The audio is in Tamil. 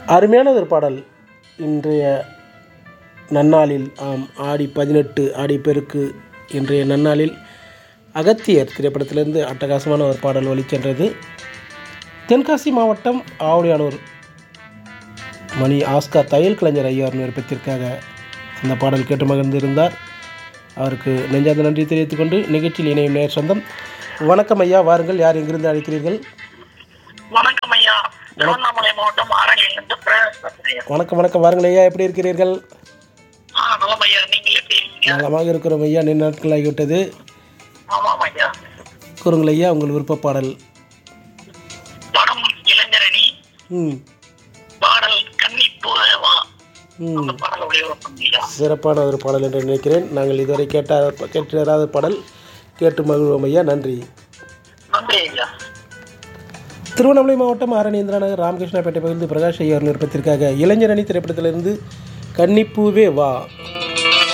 அருமையான ஒரு பாடல் இன்றைய நன்னாளில் ஆம் ஆடி பதினெட்டு ஆடி பெருக்கு இன்றைய நன்னாளில் அகத்தியர் திரைப்படத்திலிருந்து அட்டகாசமான ஒரு பாடல் ஒலிச்சென்றது தென்காசி மாவட்டம் ஆவடியானூர் மணி ஆஸ்கார் தையல் கலைஞர் ஐயார் விருப்பத்திற்காக அந்த பாடல் கேட்டு மகிழ்ந்திருந்தார் அவருக்கு நெஞ்சார்ந்த நன்றி தெரிவித்துக் கொண்டு நிகழ்ச்சியில் இணையும் நேர் சொந்தம் வணக்கம் ஐயா வாருங்கள் யார் எங்கிருந்து அழைக்கிறீர்கள் வணக்கம் ஐயா திருவண்ணாமலை மாவட்டம் ஆரணியிலிருந்து பிரகாஷ் பேசுறேன் வணக்கம் வணக்கம் வாருங்கள் ஐயா எப்படி இருக்கிறீர்கள் ஆ நலம் ஐயா நீங்கள் எப்படி இருக்கீங்க நலமாக இருக்கிறோம் ஐயா நீண்ட நாட்கள் ஆகிவிட்டது ஆமாம் ஐயா கூறுங்கள் ஐயா உங்கள் விருப்ப பாடல் படம் இளைஞரணி ம் பாடல் கன்னி பூரவா ம் அந்த பாடல் ஒளிபரப்பும் ஐயா சிறப்பான ஒரு பாடல் என்று நினைக்கிறேன் நாங்கள் இதுவரை கேட்ட கேட்டிராத பாடல் கேட்டு மகிழ்வோம் ஐயா நன்றி நன்றி ஐயா திருவண்ணாமலை மாவட்டம் ஆரணி இந்திரா நகர் ராமகிருஷ்ணாபேட்டை பகுதி பிரகாஷ் ஐயர் விருப்பத்திற்காக இளைஞரணி திரைப்படத்திலிருந்து கன்னிப்பூவே வா